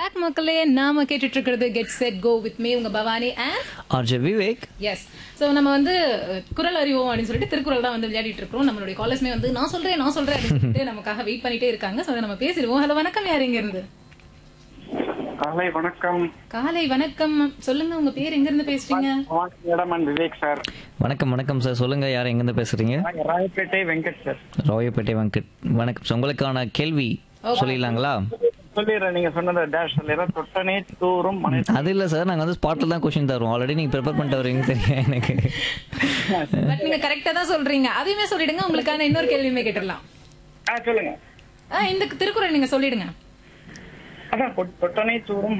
back மக்களே நாம கேட்டுட்டு இருக்கிறது get set go with me உங்க Bhavani and RJ Vivek S so நம்ம வந்து அஹ், குரல் அறிவோம் அப்படின்னு சொல்லிட்டு திருக்குறள் தான் வந்து விளையாடிட்டு இருக்கோம் நம்மளுடைய காலேஜ்மே வந்து நான் சொல்றேன் நான் சொல்றேன் அப்படின்னு சொல்லிட்டு நமக்காக வெயிட் பண்ணிட்டே இருக்காங்க சோ நம்ம பேசிடுவோம் ஹலோ வணக்கம் யார் இங்க இருந்து காலை வணக்கம் காலை வணக்கம் சொல்லுங்க உங்க பேர் எங்க இருந்து பேசுறீங்க மேடம் அண்ட் விவேக் சார் வணக்கம் வணக்கம் சார் சொல்லுங்க யார் எங்கேருந்து பேசுறீங்க நாங்க ராயப்பேட்டை வெங்கட் சார் ராயப்பேட்டை வெங்கட் வணக்கம் சார் உங்களுக்கான கேள்வி சொல்லிடலாங்களா சொல்லிடுறேன் நீங்க சொன்னது டேஷ் சொல்லிடுறேன் தொட்டனே தூரும் மனை அது இல்ல சார் நாங்க வந்து ஸ்பாட்ல தான் கொஸ்டின் தருவோம் ஆல்ரெடி நீங்க ப்ரிப்பேர் பண்ணிட்டு வரீங்க தெரியும் எனக்கு பட் நீங்க கரெக்டா தான் சொல்றீங்க அதையுமே சொல்லிடுங்க உங்களுக்கான இன்னொரு கேள்வியுமே கேட்டுடலாம் ஆ சொல்லுங்க ஆ, இந்த திருக்குறள் நீங்க சொல்லிடுங்க அதான் தொ- தொட்டனே தூரும்